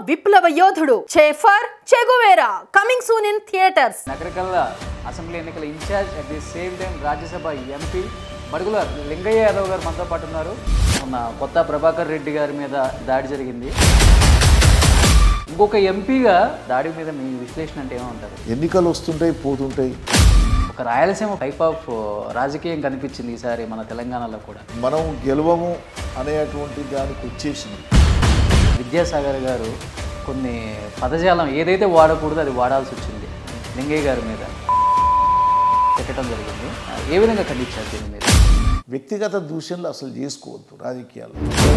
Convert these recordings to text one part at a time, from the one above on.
విప్లవ యోధుడు చేఫర్ Che Guevara coming soon in theatres నగరకల్లా అసెంబ్లీ ఎన్నికల incharge at the same time Rajyasabha MP Madugula Lingaiah Yadav garu మనతో పాటు ఉన్నారు మొన్న కొత్త ప్రభాకర్ రెడ్డి గారి మీద దాడి జరిగింది ఇంకొక ఎంపీగా దాడి మీద మీ విశ్లేషణ అంటే ఏమంటారు ఎన్నికలు వస్తుంటాయి పోతుంటాయి ఒక రాయలసీమ టైప్ ఆఫ్ రాజకీయం కనిపించింది ఈసారి మన తెలంగాణలో కూడా మనం గెలవము అనేటువంటి దానికి వచ్చేసింది విద్యాసాగర్ గారు కొన్ని పదజాలం ఏదైతే వాడకూడదో అది వాడాల్సి వచ్చింది లింగయ్య గారి మీద పెట్టడం జరిగింది ఏ విధంగా ఖండించారు దీని మీద వ్యక్తిగత దూషణలు అసలు చేసుకోవద్దు రాజకీయాలు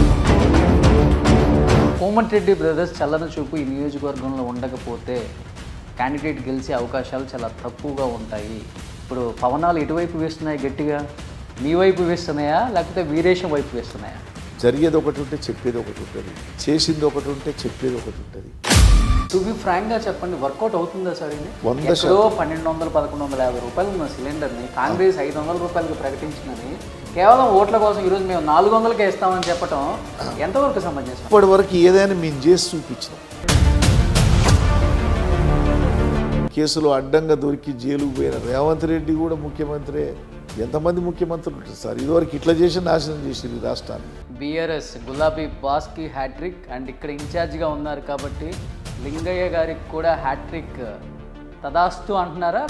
కోమటిరెడ్డి బ్రదర్స్ చల్లన చూపు ఈ నియోజకవర్గంలో ఉండకపోతే క్యాండిడేట్ గెలిచే అవకాశాలు చాలా తక్కువగా ఉంటాయి ఇప్పుడు పవనాలు ఎటువైపు వేస్తున్నాయి గట్టిగా మీ వైపు వేస్తున్నాయా లేకపోతే వీరేశం వైపు వేస్తున్నాయా జరిగేది ఒకటి ఉంటే చెప్పేది ఒకటి ఉంటుంది చేసింది ఒకటి ఉంటే చెప్పేది ఒకటి ఉంటుంది టు బి ఫ్రాంక్గా చెప్పండి వర్కౌట్ అవుతుందా సార్ ఇది వంద ఎక్కడో పన్నెండు వందలు పదకొండు వందల యాభై రూపాయలు ఉన్న సిలిండర్ని కాంగ్రెస్ ఐదు వందల రూపాయలకి ప్రకటించినది కేవలం ఓట్ల కోసం ఈరోజు మేము నాలుగు వందలకే ఇస్తామని చెప్పడం ఎంతవరకు సమంజసం ఇప్పటి వరకు ఏదైనా మేము చేసి చూపించినాం కేసులో అడ్డంగా దొరికి జైలుకు పోయిన రేవంత్ రెడ్డి కూడా ముఖ్యమంత్రి ఎంతమంది ముఖ్యమంత్రులు ఉంటారు సార్ ఇదివరకు ఇట్లా చేసి నాశనం చేసింది ఈ రాష్ట్రాన్ని బీఆర్ఎస్ గులాబీ బాస్కి హ్యాట్రిక్ అండ్ ఇక్కడ ఇన్ఛార్జిగా ఉన్నారు కాబట్టి లింగయ్య గారికి కూడా హ్యాట్రిక్ తదాస్తు అంటున్నారా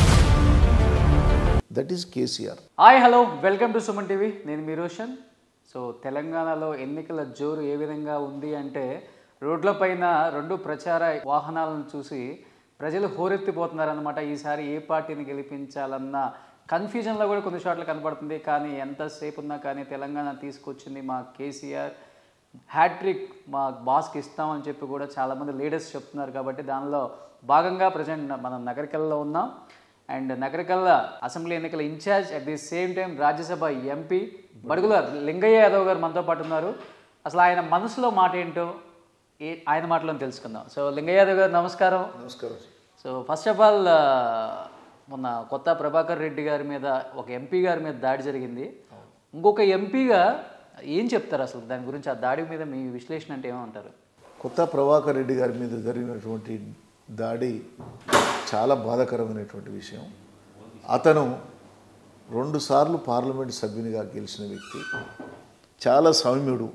that is KCR hi hello welcome to Suman TV నేను మీ రోషన్ సో తెలంగాణలో ఎన్నికల జోరు ఏ విధంగా ఉంది అంటే రోడ్ల పైన రెండు ప్రచార వాహనాలను చూసి ప్రజలు హోరెత్తిపోతున్నారనమాట ఈసారి ఏ పార్టీని గెలిపించాలన్న కన్ఫ్యూజన్లో కూడా కొన్ని చోట్ల కనపడుతుంది కానీ ఎంతసేపు ఉన్నా కానీ తెలంగాణ తీసుకొచ్చింది మా కేసీఆర్ హ్యాట్రిక్ మా బాస్కి ఇస్తామని చెప్పి కూడా చాలామంది లీడర్స్ చెప్తున్నారు కాబట్టి దానిలో భాగంగా ప్రజెంట్ మనం నగరికల్లో ఉన్నాం అండ్ నగరికల్ల అసెంబ్లీ ఎన్నికల incharge at the same time Rajyasabha MP Badugula Lingaiah Yadav garu మనతో పాటు ఉన్నారు అసలు ఆయన మనసులో మాట ఏంటో ఏ ఆయన మాటలో తెలుసుకుందాం సో లింగయ్య యాదవ్ గారు నమస్కారం నమస్కారం సో ఫస్ట్ ఆఫ్ ఆల్ మొన్న కొత్త ప్రభాకర్ రెడ్డి గారి మీద ఒక ఎంపీ గారి మీద దాడి జరిగింది ఇంకొక ఎంపీగా ఏం చెప్తారు అసలు దాని గురించి ఆ దాడి మీద మీ విశ్లేషణ అంటే ఏమంటారు కొత్త ప్రభాకర్ రెడ్డి గారి మీద జరిగినటువంటి దాడి చాలా బాధాకరమైనటువంటి విషయం అతను రెండుసార్లు పార్లమెంట్ సభ్యునిగా గెలిచిన వ్యక్తి చాలా సౌమ్యుడు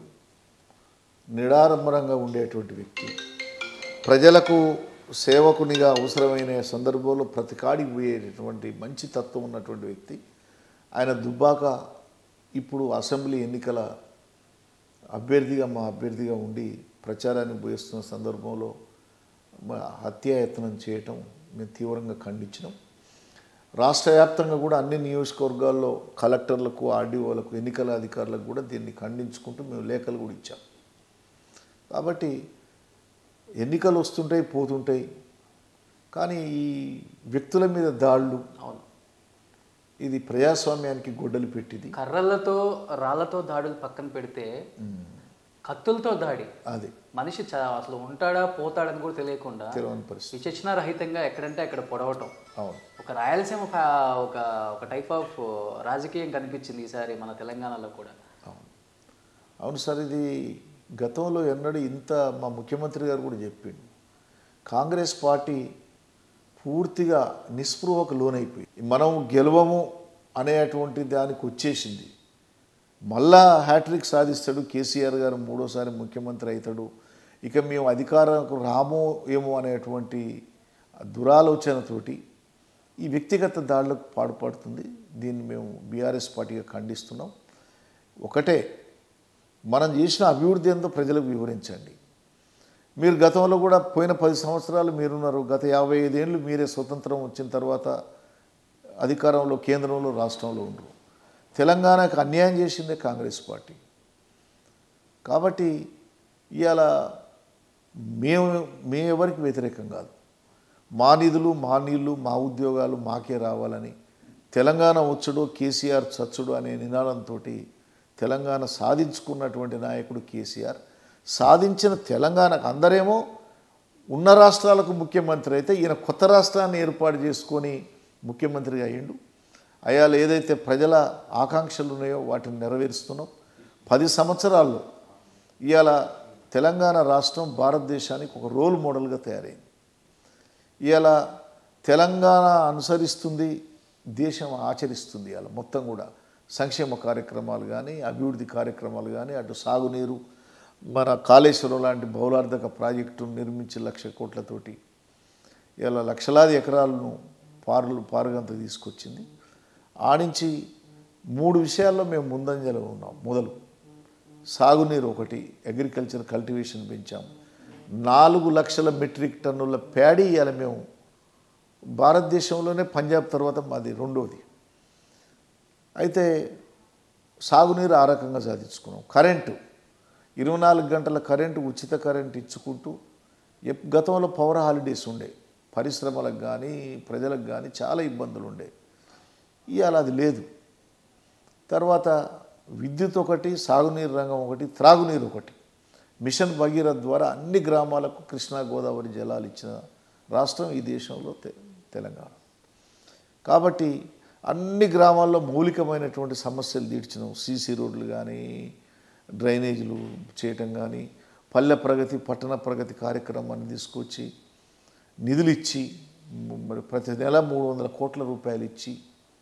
నిడారంబరంగా ఉండేటువంటి వ్యక్తి ప్రజలకు సేవకునిగా అవసరమైన సందర్భంలో ప్రతి కాడికి పోయేటటువంటి మంచి తత్వం ఉన్నటువంటి వ్యక్తి ఆయన దుబ్బాక ఇప్పుడు అసెంబ్లీ ఎన్నికల అభ్యర్థిగా మా అభ్యర్థిగా ఉండి ప్రచారాన్ని పోయిస్తున్న సందర్భంలో మా హత్యాయత్నం చేయటం మేము తీవ్రంగా ఖండించినాం రాష్ట్ర వ్యాప్తంగా కూడా అన్ని నియోజకవర్గాల్లో కలెక్టర్లకు ఆర్డీఓలకు ఎన్నికల అధికారులకు కూడా దీన్ని ఖండించుకుంటూ మేము లేఖలు కూడా ఇచ్చాం కాబట్టి ఎన్నికలు వస్తుంటాయి పోతుంటాయి కానీ ఈ వ్యక్తుల మీద దాళ్ళు అవును ఇది ప్రజాస్వామ్యానికి గొడ్డలి పెట్టింది కర్రలతో రాళ్లతో దాడులు పక్కన పెడితే కత్తులతో దాడి అది మనిషి చ- అసలు ఉంటాడా పోతాడని కూడా తెలియకుండా తెలవని పరిస్థితి విచక్షణ రహితంగా ఎక్కడంటే అక్కడ పొడవటం అవును ఒక రాయలసీమ ఫ్యా- ఒక ఒక టైప్ ఆఫ్ రాజకీయం కనిపించింది ఈసారి మన తెలంగాణలో కూడా అవును అవును సార్ ఇది గతంలో ఎన్నడూ ఇంత మా ముఖ్యమంత్రి గారు కూడా చెప్పిండు కాంగ్రెస్ పార్టీ పూర్తిగా నిస్పృహకు లోనైపోయి మనం గెలవము అనేటువంటి దానికి వచ్చేసింది మళ్ళా హ్యాట్రిక్ సాధిస్తాడు కేసీఆర్ గారు మూడోసారి ముఖ్యమంత్రి అవుతాడు ఇక మేము అధికారంకు రామో ఏమో అనేటువంటి దురాలోచనతోటి ఈ వ్యక్తిగత దాడులకు పాడుపడుతుంది దీన్ని మేము బీఆర్ఎస్ పార్టీగా ఖండిస్తున్నాం ఒకటే మనం చేసిన అభివృద్ధి ఎంతో ప్రజలకు వివరించండి మీరు గతంలో కూడా పోయిన పది సంవత్సరాలు మీరున్నారు గత యాభై ఐదేళ్ళు మీరే స్వతంత్రం వచ్చిన తర్వాత అధికారంలో కేంద్రంలో రాష్ట్రంలో ఉండరు తెలంగాణకు అన్యాయం చేసిందే కాంగ్రెస్ పార్టీ కాబట్టి ఇవాళ మేము మేము ఎవరికి వ్యతిరేకం కాదు మా నిధులు మా నీళ్లు మా ఉద్యోగాలు మాకే రావాలని తెలంగాణ వచ్చుడో కేసీఆర్ చచ్చుడు అనే నినాదంతో తెలంగాణ సాధించుకున్నటువంటి నాయకుడు కేసీఆర్ సాధించిన తెలంగాణకు అందరేమో ఉన్న రాష్ట్రాలకు ముఖ్యమంత్రి అయితే ఈయన కొత్త రాష్ట్రాన్ని ఏర్పాటు చేసుకొని ముఖ్యమంత్రిగా అయ్యిండు అయాలు ఏదైతే ప్రజల ఆకాంక్షలు ఉన్నాయో వాటిని నెరవేరుస్తున్నాం పది సంవత్సరాల్లో ఇవాళ తెలంగాణ రాష్ట్రం భారతదేశానికి ఒక రోల్ మోడల్గా తయారైంది ఇలా తెలంగాణ అనుసరిస్తుంది దేశం ఆచరిస్తుంది అలా మొత్తం కూడా సంక్షేమ కార్యక్రమాలు కానీ అభివృద్ధి కార్యక్రమాలు కానీ అటు సాగునీరు మన కాళేశ్వరం లాంటి బహుళార్థక ప్రాజెక్టును నిర్మించి లక్ష కోట్లతోటి ఇలా లక్షలాది ఎకరాలను పారులు పారుగంత తీసుకొచ్చింది ఆడించి మూడు విషయాల్లో మేము ముందంజలో ఉన్నాం మొదలు సాగునీరు ఒకటి అగ్రికల్చర్ కల్టివేషన్ పెంచాం నాలుగు లక్షల మెట్రిక్ టన్నుల ప్యాడీ ఇవాళ మేము భారతదేశంలోనే పంజాబ్ తర్వాత మాది రెండోది అయితే సాగునీరు ఆ రకంగా సాధించుకున్నాం కరెంటు ఇరవై నాలుగు గంటల కరెంటు ఉచిత కరెంటు ఇచ్చుకుంటూ ఎప్- గతంలో పవర్ హాలిడేస్ ఉండే పరిశ్రమలకు కానీ ప్రజలకు కానీ చాలా ఇబ్బందులు ఉండే ఇవాళ అది లేదు తర్వాత విద్యుత్ ఒకటి సాగునీరు రంగం ఒకటి త్రాగునీరు ఒకటి మిషన్ భగీరథ ద్వారా అన్ని గ్రామాలకు కృష్ణా గోదావరి జలాలు ఇచ్చిన రాష్ట్రం ఈ దేశంలో తె- తెలంగాణ కాబట్టి అన్ని గ్రామాల్లో మౌలికమైనటువంటి సమస్యలు తీర్చినాం సీసీ రోడ్లు కానీ డ్రైనేజీలు చేయటం కానీ పల్లె ప్రగతి పట్టణ ప్రగతి కార్యక్రమాన్ని తీసుకొచ్చి నిధులు ఇచ్చి మ- మరి ప్రతి నెల మూడు వందల కోట్ల రూపాయలు ఇచ్చి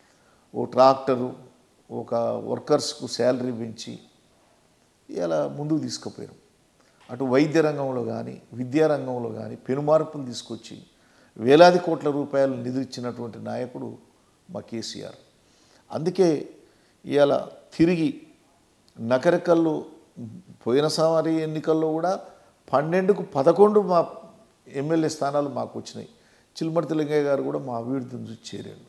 ఓ ట్రాక్టరు ఒక వర్కర్స్కు శాలరీ పెంచి ఇలా ముందుకు తీసుకుపోయారు అటు వైద్య రంగంలో కానీ విద్యా రంగంలో కానీ పెనుమార్పులు తీసుకొచ్చి వేలాది కోట్ల రూపాయలు నిధులు ఇచ్చినటువంటి నాయకుడు మా కేసీఆర్ అందుకే ఇవాళ తిరిగి నకరకల్లు పోయినసారి ఎన్నికల్లో కూడా పన్నెండుకు పదకొండు మా ఎమ్మెల్యే స్థానాలు మాకు వచ్చినాయి చిల్మర్తి లింగయ్య గారు కూడా మా అభివృద్ధిని చూసి చేరాడు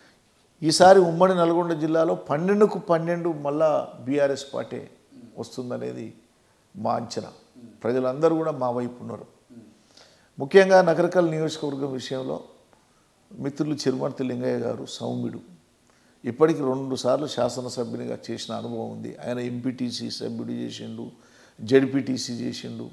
ఈసారి ఉమ్మడి నల్గొండ జిల్లాలో పన్నెండుకు పన్నెండు మళ్ళా బీఆర్ఎస్ పార్టీ వస్తుందనేది మా అంచనా ప్రజలందరూ కూడా మా వైపు ఉన్నారు ముఖ్యంగా నగరకల్ నియోజకవర్గం విషయంలో మిత్రులు చిరుమర్తి లింగయ్య గారు సౌమ్యుడు ఇప్పటికి రెండు సార్లు శాసనసభ్యునిగా చేసిన అనుభవం ఉంది ఆయన ఎంపీటీసీ సభ్యుడు చేసిండు జడ్పీటీసీ చేసిండు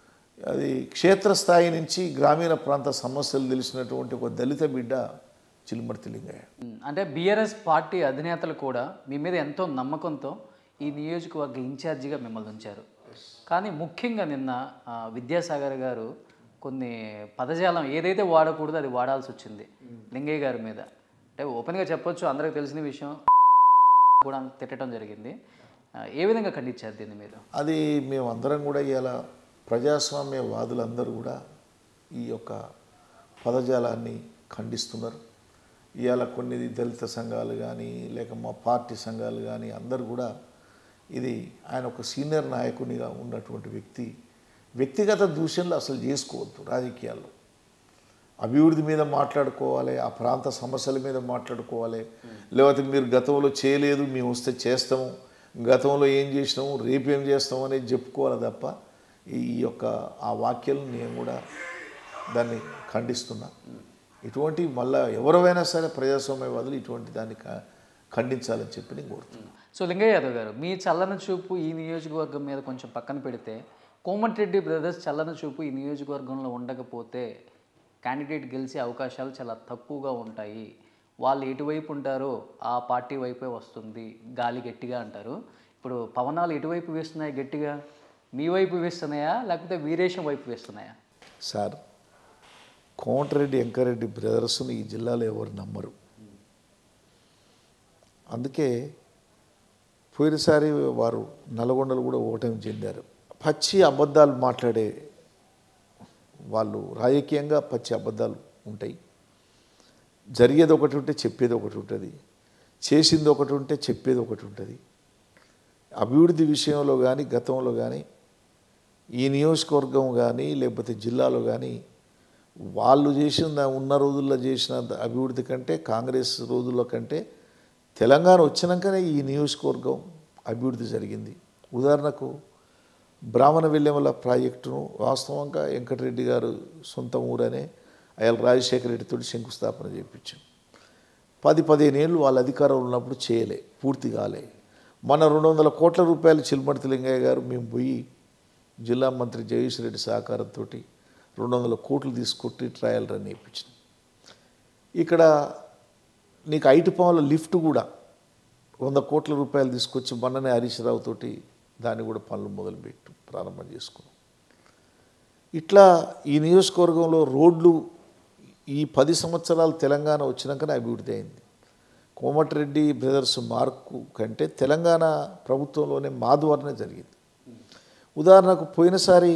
అది క్షేత్రస్థాయి నుంచి గ్రామీణ ప్రాంత సమస్యలు తెలిసినటువంటి ఒక దళిత బిడ్డ చిలుమర్తి లింగయ్య ఉమ్, అంటే బీఆర్ఎస్ పార్టీ అధినేతలు కూడా మీ మీద ఎంతో నమ్మకంతో ఈ నియోజకవర్గ ఇన్ఛార్జిగా మిమ్మల్ని ఉంచారు కానీ ముఖ్యంగా నిన్న ఆ, విద్యాసాగర్ గారు కొన్ని పదజాలం ఏదైతే వాడకూడదో అది వాడాల్సి వచ్చింది లింగయ్య గారి మీద అంటే ఓపెన్గా చెప్పొచ్చు అందరికి తెలిసిన విషయం కూడా తిట్టడం జరిగింది ఆ, ఏ విధంగా ఖండించారు దీన్ని మీరు అది మేమందరం కూడా ఇవాళ ప్రజాస్వామ్య వాదులందరూ కూడా ఈ యొక్క పదజాలాన్ని ఖండిస్తున్నారు ఇవాళ కొన్ని దళిత సంఘాలు కానీ లేక మా పార్టీ సంఘాలు కానీ అందరూ కూడా ఇది ఆయన ఒక సీనియర్ నాయకునిగా ఉన్నటువంటి వ్యక్తి వ్యక్తిగత దూషణలు అసలు చేసుకోవద్దు రాజకీయాల్లో అభివృద్ధి మీద మాట్లాడుకోవాలి ఆ ప్రాంత సమస్యల మీద మాట్లాడుకోవాలి లేకపోతే మీరు గతంలో చేయలేదు మేము వస్తే చేస్తాము గతంలో ఏం చేసినాము రేపు ఏం చేస్తాము అనేది చెప్పుకోవాలి తప్ప ఈ యొక్క ఆ వాక్యాలను నేను కూడా దాన్ని ఖండిస్తున్నా ఇటువంటి మళ్ళా ఎవరైనా సరే ప్రజాస్వామ్యవాదులు ఇటువంటి దాన్ని క- ఖండించాలని చెప్పి నేను కోరుతున్నాను సో లింగయ్య యాదవ్ గారు మీ చల్లని చూపు ఈ నియోజకవర్గం మీద కొంచెం పక్కన పెడితే కోమటిరెడ్డి బ్రదర్స్ చల్లని చూపు ఈ నియోజకవర్గంలో ఉండకపోతే క్యాండిడేట్ గెలిచే అవకాశాలు చాలా తక్కువగా ఉంటాయి వాళ్ళు ఎటువైపు ఉంటారో ఆ పార్టీ వైపే వస్తుంది గాలి గట్టిగా అంటారు ఇప్పుడు పవనాలు ఎటువైపు వేస్తున్నాయి గట్టిగా మీ వైపు వేస్తున్నాయా లేకపోతే వీరేశం వైపు వేస్తున్నాయా సార్ కోమటిరెడ్డి వెంకరెడ్డి బ్రదర్స్ని ఈ జిల్లాలో ఎవరు నమ్మరు అందుకే పోయినసారి వారు నల్గొండలు కూడా ఓటమి చెందారు పచ్చి అబద్ధాలు మాట్లాడే వాళ్ళు రాజకీయంగా పచ్చి అబద్ధాలు ఉంటాయి జరిగేది ఒకటి ఉంటే చెప్పేది ఒకటి ఉంటుంది చేసింది ఒకటి ఉంటే చెప్పేది ఒకటి ఉంటుంది అభివృద్ధి విషయంలో కానీ గతంలో కానీ ఈ నియోజకవర్గం కానీ లేకపోతే జిల్లాలో కానీ వాళ్ళు చేసిన ఉన్న రోజుల్లో చేసిన అభివృద్ధి కంటే కాంగ్రెస్ రోజుల్లో కంటే తెలంగాణ వచ్చినాకనే ఈ నియోజకవర్గం అభివృద్ధి జరిగింది ఉదాహరణకు బ్రాహ్మణ వెల్లెమల ప్రాజెక్టును వాస్తవంగా వెంకటరెడ్డి గారు సొంత ఊరనే అయాల రాజశేఖర రెడ్డితో శంకుస్థాపన చేయించాం పది పదిహేను ఏళ్ళు వాళ్ళ అధికారంలో ఉన్నప్పుడు చేయలే పూర్తి కాలే మన రెండు వందల కోట్ల రూపాయలు చిల్మర్తి లింగయ్య గారు మేము పోయి జిల్లా మంత్రి జగదీష్ రెడ్డి సహకారంతో రెండు వందల కోట్లు తీసుకొట్టి ట్రయల్ రన్ చేయించినాం ఇక్కడ నీకు ఐటి పవన్ల లిఫ్ట్ కూడా వంద కోట్ల రూపాయలు తీసుకొచ్చి మొన్ననే హరీష్ రావు తోటి దాన్ని కూడా పనులు మొదలుపెట్టు ప్రారంభం చేసుకున్నాం ఇట్లా ఈ నియోజకవర్గంలో రోడ్లు ఈ పది సంవత్సరాలు తెలంగాణ వచ్చినాకనే అభివృద్ధి అయింది కోమటిరెడ్డి బ్రదర్స్ మార్కు కంటే తెలంగాణ ప్రభుత్వంలోనే మా ద్వారానే జరిగింది ఉదాహరణకు పోయినసారి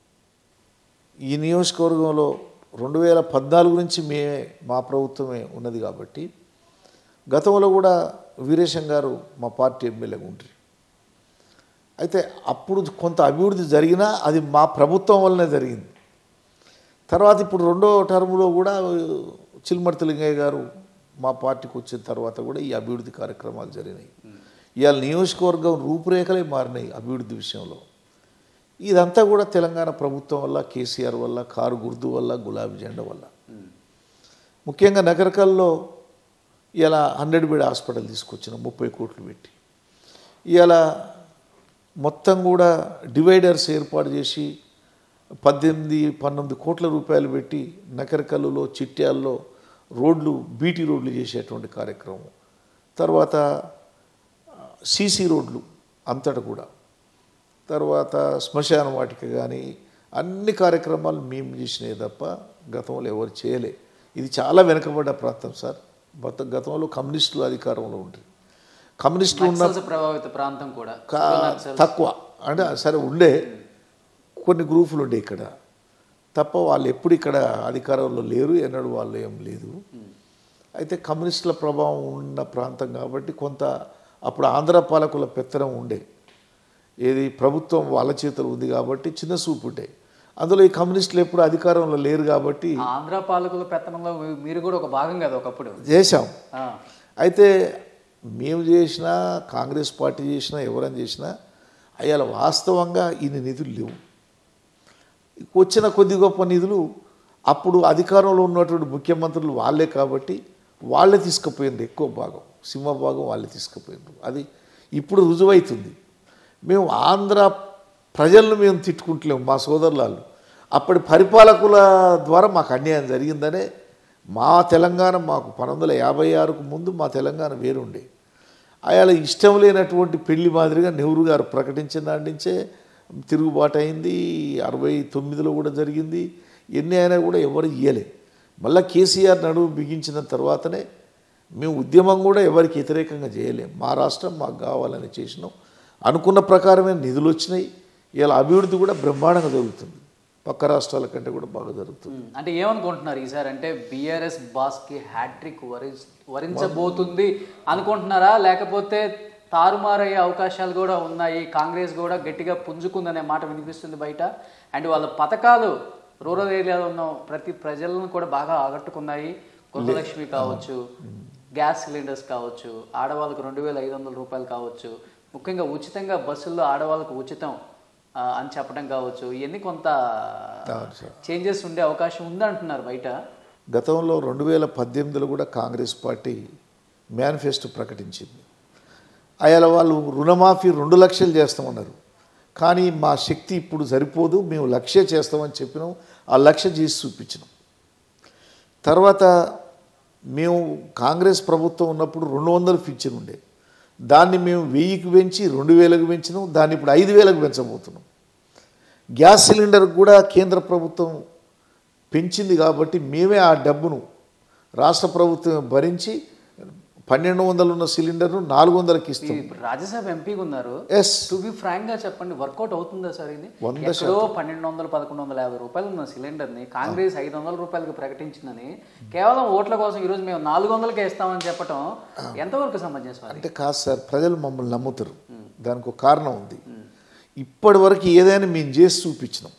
ఈ నియోజకవర్గంలో రెండు వేల పద్నాలుగు నుంచి మేమే మా ప్రభుత్వమే ఉన్నది కాబట్టి గతంలో కూడా వీరేశం గారు మా పార్టీ ఎమ్మెల్యేగా ఉంటారు అయితే అప్పుడు కొంత అభివృద్ధి జరిగినా అది మా ప్రభుత్వం వల్లనే జరిగింది తర్వాత ఇప్పుడు రెండో టర్ములో కూడా చిల్మర్తి లింగయ్య గారు మా పార్టీకి వచ్చిన తర్వాత కూడా ఈ అభివృద్ధి కార్యక్రమాలు జరిగినాయి ఇవాళ నియోజకవర్గం రూపురేఖలే మారినాయి అభివృద్ధి విషయంలో ఇదంతా కూడా తెలంగాణ ప్రభుత్వం వల్ల కేసీఆర్ వల్ల కారు గుర్తు వల్ల గులాబీ జెండా వల్ల ముఖ్యంగా నగరకల్లో ఇలా హండ్రెడ్ బెడ్ హాస్పిటల్ తీసుకొచ్చిన ముప్పై కోట్లు పెట్టి ఇలా మొత్తం కూడా డివైడర్స్ ఏర్పాటు చేసి పద్దెనిమిది పంతొమ్మిది కోట్ల రూపాయలు పెట్టి నకరకల్లులో చిట్యాల్లో రోడ్లు బీటీ రోడ్లు చేసేటువంటి కార్యక్రమం తర్వాత సీసీ రోడ్లు అంతటా కూడా తర్వాత శ్మశాన వాటిక కానీ అన్ని కార్యక్రమాలు మేము చేసినాయి తప్ప గతంలో ఎవరు చేయలే ఇది చాలా వెనుకబడ్డ ప్రాంతం సార్ గత గతంలో కమ్యూనిస్టులు అధికారంలో ఉంటుంది కమ్యూనిస్టులు ఉన్న నక్సల్స్ ప్రభావిత ప్రాంతం కూడా కా- తక్కువ అంటే సరే ఉండే కొన్ని గ్రూపులు ఉండే ఇక్కడ తప్ప వాళ్ళు ఎప్పుడు ఇక్కడ అధికారంలో లేరు ఎన్నడూ వాళ్ళు ఏం లేదు అయితే కమ్యూనిస్టుల ప్రభావం ఉన్న ప్రాంతం కాబట్టి కొంత అప్పుడు ఆంధ్ర పాలకుల పెత్తనం ఉండే ఏది ప్రభుత్వం వాళ్ళ చేతులు ఉంది కాబట్టి చిన్న చూపు ఉండే అందులో ఈ కమ్యూనిస్టులు ఎప్పుడు అధికారంలో లేరు కాబట్టి ఆంధ్ర పాలకుల పెత్తనంలో మీ- మీరు కూడా ఒక భాగం కదా ఒకప్పుడు చేశాం ఆ, అయితే మేము చేసినా కాంగ్రెస్ పార్టీ చేసినా ఎవరైనా చేసినా అయ్యాల వాస్తవంగా ఇన్ని నిధులు లేవు వచ్చిన కొద్ది గొప్ప నిధులు అప్పుడు అధికారంలో ఉన్నటువంటి ముఖ్యమంత్రులు వాళ్ళే కాబట్టి వాళ్ళే తీసుకుపోయిండ్రు ఎక్కువ భాగం సింహభాగం వాళ్ళే తీసుకుపోయిండ్రు అది ఇప్పుడు రుజువైతుంది మేము ఆంధ్ర ప్రజలను మేము తిట్టుకుంటలేము మా సోదరులాలు అప్పటి పరిపాలకుల ద్వారా మాకు అన్యాయం జరిగిందనే మా తెలంగాణ మాకు పంతొమ్మిది వందల యాభై ఆరుకు ముందు మా తెలంగాణ వేరుండే అయాల ఇష్టం లేనటువంటి పెళ్లి మాదిరిగా నెహ్రూ గారు ప్రకటించిన దాని నుంచే తిరుగుబాటు అయింది అరవై తొమ్మిదిలో కూడా జరిగింది ఎన్ని అయినా కూడా ఎవరు ఇయ్యలే మళ్ళీ కేసీఆర్ నడువు బిగించిన తర్వాతనే మేము ఉద్యమం కూడా ఎవరికి వ్యతిరేకంగా చేయలేం మా రాష్ట్రం మాకు కావాలని చేసినాం అనుకున్న ప్రకారమే నిధులు వచ్చినాయి ఇలా అభివృద్ధి కూడా బ్రహ్మాండంగా జరుగుతుంది పక్క రాష్ట్రాల కంటే కూడా బాగా జరుగుతుంది ఉమ్, అంటే ఏమనుకుంటున్నారు ఈసారి అంటే బీఆర్ఎస్ బాస్ కి హ్యాట్రిక్ వరి వరించబోతుంది అనుకుంటున్నారా లేకపోతే తారుమారయ్యే అవకాశాలు కూడా ఉన్నాయి కాంగ్రెస్ కూడా గట్టిగా పుంజుకుందనే మాట వినిపిస్తుంది బయట అండ్ వాళ్ళ పథకాలు రూరల్ ఏరియాలో ఉన్న ప్రతి ప్రజలను కూడా బాగా ఆకట్టుకున్నాయి గృహలక్ష్మి కావచ్చు గ్యాస్ సిలిండర్స్ కావచ్చు ఆడవాళ్ళకు రెండు వేల ఐదు వందల రూపాయలు కావచ్చు ముఖ్యంగా ఉచితంగా బస్సుల్లో ఆడవాళ్ళకు ఉచితం ఆ, అని చెప్పడం కావచ్చు ఇవన్నీ కొంత అవును సార్. చేంజెస్ ఉండే అవకాశం ఉంది అంటున్నారు బయట గతంలో రెండు వేల పద్దెనిమిదిలో కూడా కాంగ్రెస్ పార్టీ మేనిఫెస్టో ప్రకటించింది అయాల వాళ్ళు రుణమాఫీ రెండు లక్షలు చేస్తామన్నారు కానీ మా శక్తి ఇప్పుడు సరిపోదు మేము లక్ష చేస్తామని చెప్పినాం ఆ లక్ష చేసి చూపించినాం తర్వాత మేము కాంగ్రెస్ ప్రభుత్వం ఉన్నప్పుడు రెండు వందలు పింఛన్ ఉండే దాన్ని మేము వెయ్యికి పెంచి రెండు వేలకు పెంచినాం దాన్ని ఇప్పుడు ఐదు వేలకు పెంచబోతున్నాం గ్యాస్ సిలిండర్ కూడా కేంద్ర ప్రభుత్వం పెంచింది కాబట్టి మేమే ఆ డబ్బును రాష్ట్ర ప్రభుత్వం భరించి పన్నెండు వందలు ఉన్న సిలిండర్ను నాలుగు వందలకి ఈ ఇస్తాం రాజ్యసభ ఎంపీగా ఉన్నారు ఎస్ టు బి ఫ్రాంక్ గా చెప్పండి వర్కౌట్ అవుతుందా సార్ ఇది వంద ఎక్కడో పన్నెండు వందలు పదకొండు వందల యాభై రూపాయలు ఉన్న సిలిండర్ ని కాంగ్రెస్ ఐదు వందల రూపాయలకు ప్రకటించిందని కేవలం ఓట్ల కోసం ఈ రోజు మేము నాలుగు వందలకే ఇస్తామని చెప్పడం ఎంతవరకు సమంజసం అది అంటే కాదు సార్ ప్రజలు మమ్మల్ని నమ్ముతారు దానికి ఒక కారణం ఉంది ఇప్పటి వరకు ఏదైనా మేము చేసి చూపించినాం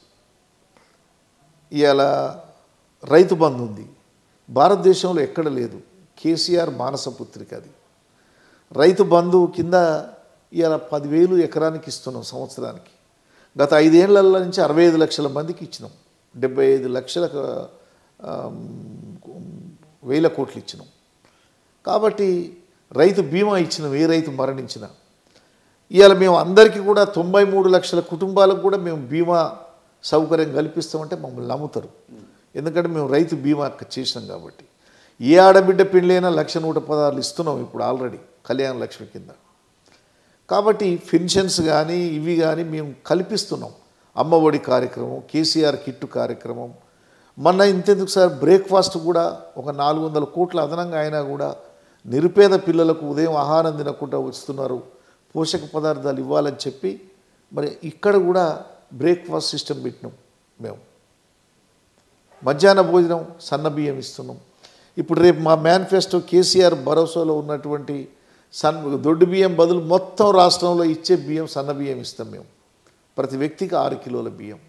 ఇవాళ రైతు బంధు ఉంది భారతదేశంలో ఎక్కడ లేదు కేసీఆర్ మానసపుత్రిక అది రైతు బంధు కింద ఇవాళ పదివేలు ఎకరానికి ఇస్తున్నాం సంవత్సరానికి గత ఐదేళ్ల నుంచి అరవై ఐదు లక్షల మందికి ఇచ్చినాం డెబ్బై ఐదు లక్షల ఆమ్, వేల కోట్లు ఇచ్చినాం కాబట్టి రైతు బీమా ఇచ్చినాం ఏ రైతు మరణించినా ఇవాళ మేము అందరికీ కూడా తొంభై మూడు లక్షల కుటుంబాలకు కూడా మేము బీమా సౌకర్యం కల్పిస్తామంటే మమ్మల్ని నమ్ముతారు ఎందుకంటే మేము రైతు బీమా చేసినాం కాబట్టి ఏ ఆడబిడ్డ పెళ్ళైనా లక్ష నూట పదహారులు ఇస్తున్నాం ఇప్పుడు ఆల్రెడీ కళ్యాణ లక్ష్మి కింద కాబట్టి పెన్షన్స్ కానీ ఇవి కానీ మేము కల్పిస్తున్నాం అమ్మఒడి కార్యక్రమం కేసీఆర్ కిట్టు కార్యక్రమం మొన్న ఇంతెందుకు సార్ బ్రేక్ఫాస్ట్ కూడా ఒక నాలుగు వందల కోట్ల అదనంగా అయినా కూడా నిరుపేద పిల్లలకు ఉదయం ఆహారం తినకుండా వస్తున్నారు పోషక పదార్థాలు ఇవ్వాలని చెప్పి మరి ఇక్కడ కూడా బ్రేక్ఫాస్ట్ సిస్టమ్ పెట్టినాం మేము మధ్యాహ్న భోజనం సన్న బియ్యం ఇస్తున్నాం ఇప్పుడు రేపు మా మేనిఫెస్టో కేసీఆర్ భరోసాలో ఉన్నటువంటి సన్ దొడ్డు బియ్యం బదులు మొత్తం రాష్ట్రంలో ఇచ్చే బియ్యం సన్న బియ్యం ఇస్తాం మేము ప్రతి వ్యక్తికి ఆరు కిలోల బియ్యం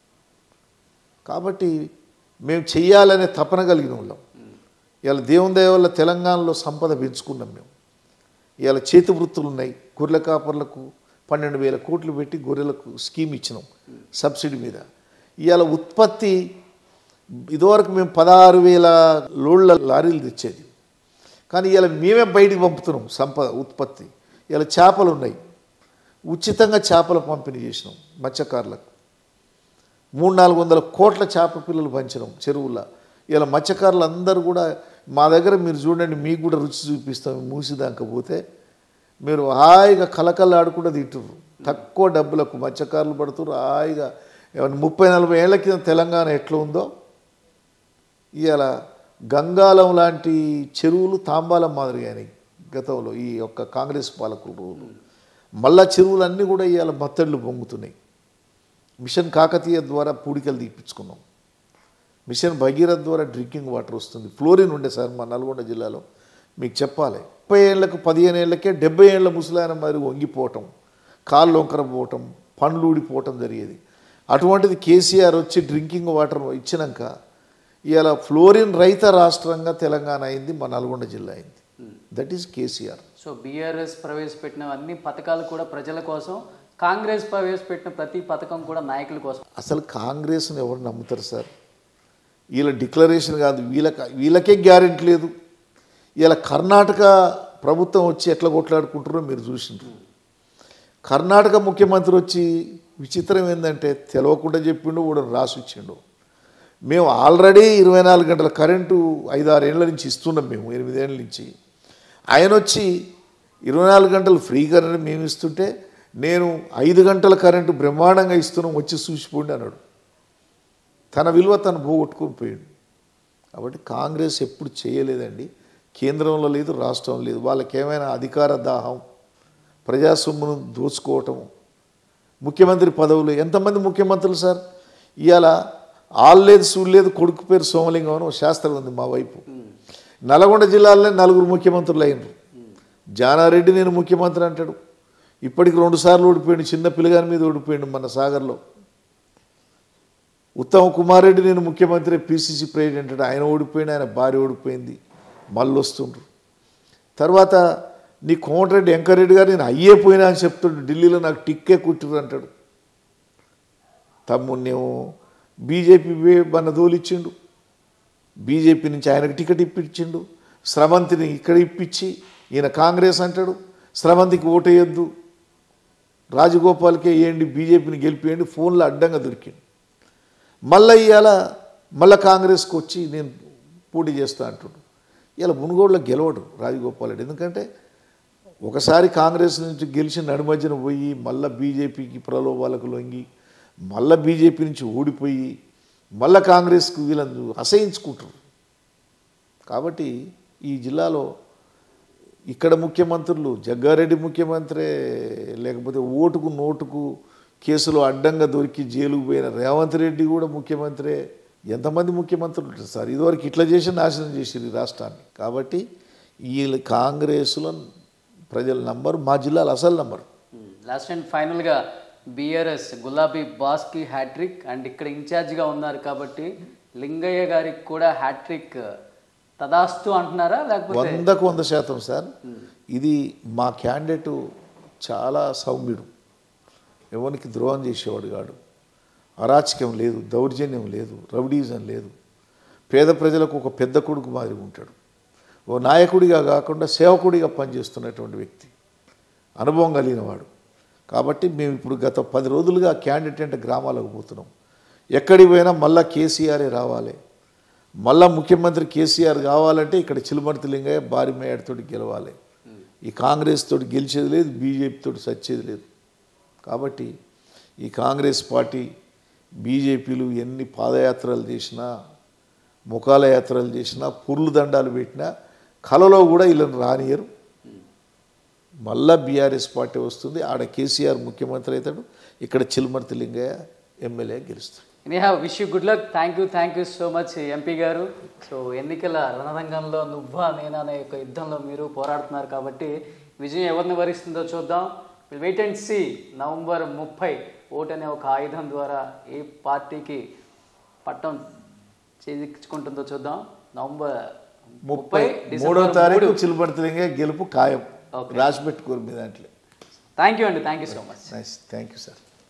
కాబట్టి మేము చెయ్యాలనే తపన కలిగిన వాళ్ళం ఇవాళ దేవుని దయ వల్ల తెలంగాణలో సంపద పెంచుకున్నాం మేము ఇవాళ చేతి వృత్తులు ఉన్నాయి గొర్రెల కాపర్లకు పన్నెండు వేల కోట్లు పెట్టి గొర్రెలకు స్కీమ్ ఇచ్చినాం సబ్సిడీ మీద ఇవాళ ఉత్పత్తి ఇదివరకు మేము పదహారు వేల లోడ్ల లారీలు తెచ్చేది కానీ ఇలా మేమే బయటికి పంపుతున్నాం సంపద ఉత్పత్తి ఇలా చేపలు ఉన్నాయి ఉచితంగా చేపల పంపిణీ చేసినాం మత్స్యకారులకు మూడు నాలుగు వందల కోట్ల చేప పిల్లలు పంచినాం చెరువుల్లో ఇలా మత్స్యకారులు అందరూ కూడా మా దగ్గర మీరు చూడండి మీకు కూడా రుచి చూపిస్తాం మూసిదాకా పోతే మీరు హాయిగా కలకల్లాడుకుంటూ తింటుర్రు తక్కువ డబ్బులకు మత్స్యకారులు పడుతున్నారు హాయిగా ఏమన్నా ముప్పై నలభై ఏళ్ల కింద తెలంగాణ ఎట్లా ఉందో ఇవాళ గంగాలం లాంటి చెరువులు తాంబాలం మాదిరిగా అయినాయి గతంలో ఈ యొక్క కాంగ్రెస్ పాలకుల రోజులు మళ్ళా చెరువులన్నీ కూడా ఇవాళ మత్తళ్ళు పొంగుతున్నాయి మిషన్ కాకతీయ ద్వారా పూడికలు తీపించుకున్నాం మిషన్ భగీరథ ద్వారా డ్రింకింగ్ వాటర్ వస్తుంది ఫ్లోరిన్ ఉండే సార్ మా నల్గొండ జిల్లాలో మీకు చెప్పాలి ముప్పై ఏళ్ళకు పదిహేను ఏళ్ళకే డెబ్బై ఏళ్ళ ముసలాయన మరి వంగిపోవటం కాళ్ళు వంకరపోవటం పండ్లు ఊడిపోవటం జరిగేది అటువంటిది కేసీఆర్ వచ్చి డ్రింకింగ్ వాటర్ ఇచ్చినాక ఇవాళ ఫ్లోరిన్ రహిత రాష్ట్రంగా తెలంగాణ అయింది మా నల్గొండ జిల్లా అయింది that is KCR so BRS ప్రవేశపెట్టిన అన్ని పథకాలు కూడా ప్రజల కోసం కాంగ్రెస్ ప్రవేశపెట్టిన ప్రతి పథకం కూడా నాయకుల కోసం అసలు కాంగ్రెస్ని ఎవరు నమ్ముతారు సార్ వీళ్ళ డిక్లరేషన్ కాదు వీళ్ళకి వీళ్ళకే గ్యారెంటీ లేదు ఇలా కర్ణాటక ప్రభుత్వం వచ్చి ఎట్లా కొట్లాడుకుంటారో మీరు చూసిండ్రు కర్ణాటక ముఖ్యమంత్రి వచ్చి విచిత్రం ఏంటంటే తెలవకుండా చెప్పిండు కూడా రాసి ఇచ్చిండు మేము ఆల్రెడీ ఇరవై నాలుగు గంటల కరెంటు ఐదు ఆరు ఏళ్ళ నుంచి ఇస్తున్నాం మేము ఎనిమిదేళ్ళ నుంచి ఆయన వచ్చి ఇరవై నాలుగు గంటలు ఫ్రీ కరెంట్ మేము ఇస్తుంటే నేను ఐదు గంటల కరెంటు బ్రహ్మాండంగా ఇస్తున్నాం వచ్చి చూసిపోండి అన్నాడు తన విలువ తను పోగొట్టుకొని పోయాడు కాబట్టి కాంగ్రెస్ ఎప్పుడు చేయలేదండి కేంద్రంలో లేదు రాష్ట్రం లేదు వాళ్ళకి ఏమైనా అధికార దాహం ప్రజాసొమ్మును దోచుకోవటం ముఖ్యమంత్రి పదవులు ఎంతమంది ముఖ్యమంత్రులు సార్ ఇవాళ ఆల్లేదు సూళ్ళలేదు కొడుకు పేరు సోమలింగం అని ఒక శాస్త్రం ఉంది మా వైపు నల్గొండ జిల్లాలోనే నలుగురు ముఖ్యమంత్రులు అయినరు జానారెడ్డి నేను ముఖ్యమంత్రి అంటాడు ఇప్పటికి రెండు సార్లు ఓడిపోయాడు చిన్న పిల్లగాని మీద ఓడిపోయాడు మన సాగర్లో ఉత్తమ్ కుమార్ రెడ్డి నేను ముఖ్యమంత్రి పిసిసి ప్రెసిడెంట్ అంటే ఆయన ఓడిపోయింది ఆయన భార్య ఓడిపోయింది మళ్ళీ వస్తుండ్రు తర్వాత నీ కోమటిరెడ్డి వెంకరెడ్డి గారు నేను అయ్యే పోయినా అని చెప్తుండు ఢిల్లీలో నాకు టిక్కే కుట్టిరు అంటాడు తమ్మున్నేమో బీజేపీ మన దోలిచ్చిండు బీజేపీ నుంచి ఆయనకు టికెట్ ఇప్పించిండు స్రవంతిని ఇక్కడ ఇప్పించి ఈయన కాంగ్రెస్ అంటాడు స్రవంతికి ఓటేయొద్దు రాజగోపాల్కే వేయండి బీజేపీని గెలిపియండి ఫోన్లో అడ్డంగా దొరికిండు మళ్ళీ ఇవాళ మళ్ళీ కాంగ్రెస్కి వచ్చి నేను పోటీ చేస్తా అంటుడు ఇలా మునుగోడులో గెలవడు రాజగోపాల్ రెడ్డి ఎందుకంటే ఒకసారి కాంగ్రెస్ నుంచి గెలిచి నడిమధ్యన పోయి మళ్ళీ బీజేపీకి ప్రలోభాలకు లొంగి మళ్ళీ బీజేపీ నుంచి ఓడిపోయి మళ్ళీ కాంగ్రెస్కు వీళ్ళని అసహించుకుంటారు కాబట్టి ఈ జిల్లాలో ఇక్కడ ముఖ్యమంత్రులు జగ్గారెడ్డి ముఖ్యమంత్రే లేకపోతే ఓటుకు నోటుకు కేసులో అడ్డంగా దొరికి జైలుకు పోయిన రేవంత్ రెడ్డి కూడా ముఖ్యమంత్రే ఎంతమంది ముఖ్యమంత్రులు ఉంటారు సార్ ఇదివరకు ఇట్లా చేసి నాశనం చేసిరు ఈ రాష్ట్రాన్ని కాబట్టి వీళ్ళు కాంగ్రెస్లో ప్రజల నంబర్ మా జిల్లాలో అసలు నంబర్ లాస్ట్ అండ్ ఫైనల్గా బీఆర్ఎస్ గులాబీ బాస్కి హ్యాట్రిక్ అండ్ ఇక్కడ ఇన్ఛార్జిగా ఉన్నారు కాబట్టి లింగయ్య గారికి కూడా హ్యాట్రిక్ తదాస్తు అంటున్నారా లేకపోతే వందకు వంద శాతం సార్ ఇది మా క్యాండిడేట్ చాలా సౌమ్యుడు ఎవరికి ద్రోహం చేసేవాడు కాడు అరాచకం లేదు దౌర్జన్యం లేదు రౌడీజం లేదు పేద ప్రజలకు ఒక పెద్ద కొడుకు మాదిరి ఉంటాడు ఓ నాయకుడిగా కాకుండా సేవకుడిగా పనిచేస్తున్నటువంటి వ్యక్తి అనుభవం కలిగినవాడు కాబట్టి మేము ఇప్పుడు గత పది రోజులుగా క్యాండిడేట్ అంటే గ్రామాలకు పోతున్నాం ఎక్కడికి పోయినా మళ్ళా కేసీఆరే రావాలి మళ్ళా ముఖ్యమంత్రి కేసీఆర్ కావాలంటే ఇక్కడ చిలుమర్తి లింగయ్య భారీ మేయడితోటి గెలవాలి ఈ కాంగ్రెస్ తోటి గెలిచేది లేదు బీజేపీ తోటి సచ్చేది లేదు కాబట్టి ఈ కాంగ్రెస్ పార్టీ బీజేపీలు ఎన్ని పాదయాత్రలు చేసినా ముఖాల యాత్రలు చేసినా పుర్లు దండాలు పెట్టినా కలలో కూడా వీళ్ళని రానియరు మళ్ళా బీఆర్ఎస్ పార్టీ వస్తుంది ఆడ కేసీఆర్ ముఖ్యమంత్రి అవుతాడు ఇక్కడ చిల్మర్తి లింగయ్య ఎమ్మెల్యే గెలుస్తాడు నేహా wish you good luck thank you thank you so much MP garu so ఎన్నికల రణరంగంలో నువ్వా నేనా అనే ఒక యుద్ధంలో మీరు పోరాడుతున్నారు కాబట్టి విజయం ఎవరిని వరిస్తుందో చూద్దాం వెయిట్ అండ్ సి నవంబర్ ముప్పై ఓట్ అనే ఒక ఆయుధం ద్వారా ఏ పార్టీకి పట్టం చేయించుకుంటుందో చూద్దాం నవంబర్ ముప్పై మూడో డిసెంబర్ తారీఖు మూడు. చిల్మర్తి లింగయ్య గెలుపు ఖాయం Okay. రాసి పెట్టుకోరు మీ దాంట్లో థ్యాంక్ యూ అండి thank you so much nice thank you sir